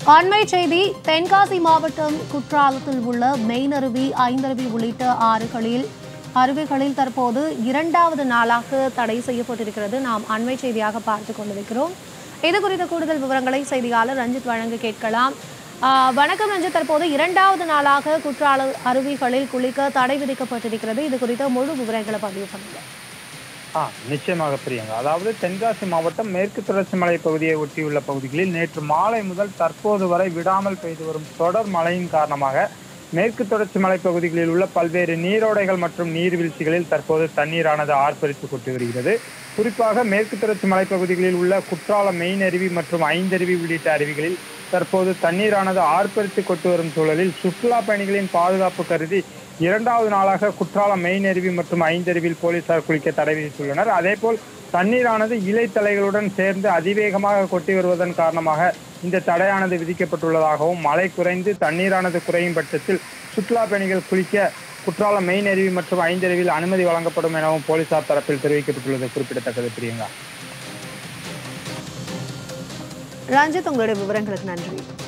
அண்மை செய்தி தென்காசி மாவட்டம் குற்றாலத்தில் உள்ள மெயினருவி ஐந்தருவி உள்ளிட்ட ஆறுகளில் அருவிகளில் தற்போது இரண்டாவது நாளாக தடை செய்யப்பட்டிருக்கிறது நாம் அண்மை செய்தியாக பார்த்து கொண்டிருக்கிறோம் இது குறித்த கூடுதல் விவரங்களை செய்தியாளர் ரஞ்சித் வழங்க கேட்கலாம் ஆஹ் வணக்கம் ரஞ்சித் தற்போது இரண்டாவது நாளாக குற்றால அருவிகளில் குளிக்க தடை விதிக்கப்பட்டிருக்கிறது இது குறித்த முழு விவரங்களை பதிவு பண்ணுங்க ஆ நிச்சயமாக பிரியங்கா அதாவது தென்காசி மாவட்டம் மேற்கு தொடர்ச்சி மலை பகுதியை ஒட்டியுள்ள பகுதிகளில் நேற்று மாலை முதல் தற்போது வரை விடாமல் பெய்து வரும் தொடர் மழையின் காரணமாக மேற்கு தொடர்ச்சி மலை பகுதிகளில் உள்ள பல்வேறு நீரோடைகள் மற்றும் நீர்வீழ்ச்சிகளில் தற்போது தண்ணீரானது ஆர்ப்பரித்து கொண்டு வருகிறது குறிப்பாக மேற்கு தொடர்ச்சி மலைப்பகுதிகளில் உள்ள குற்றாலம் மெயின் அருவி மற்றும் ஐந்தருவி உள்ளிட்ட அருவிகளில் தற்போது தண்ணீரானது ஆர்ப்பரித்து கொண்டு வரும் சூழலில் சுற்றுலா பயணிகளின் பாதுகாப்பு கருதி இரண்டாவது நாளாக குற்றாலம் மெயின் அருவி மற்றும் ஐந்தருவியில் போலீசார் குளிக்க தடை விதித்துள்ளனர் அதேபோல் தண்ணீரானது இலைத்தலைகளுடன் சேர்ந்து அதிவேகமாக கொட்டி வருவதன் காரணமாக இந்த தடையானது விதிக்கப்பட்டுள்ளதாகவும் மழை குறைந்து தண்ணீரானது குறையும் பட்சத்தில் சுற்றுலா பயணிகள் குளிக்க குற்றாலம் மெயின் அருவி மற்றும் ஐந்தருவியில் அனுமதி வழங்கப்படும் எனவும் போலீசார் தரப்பில் தெரிவிக்கப்பட்டுள்ளது குறிப்பிடத்தக்கது பிரியங்கா ரஞ்சித் உங்களுடைய விவரங்களுக்கு நன்றி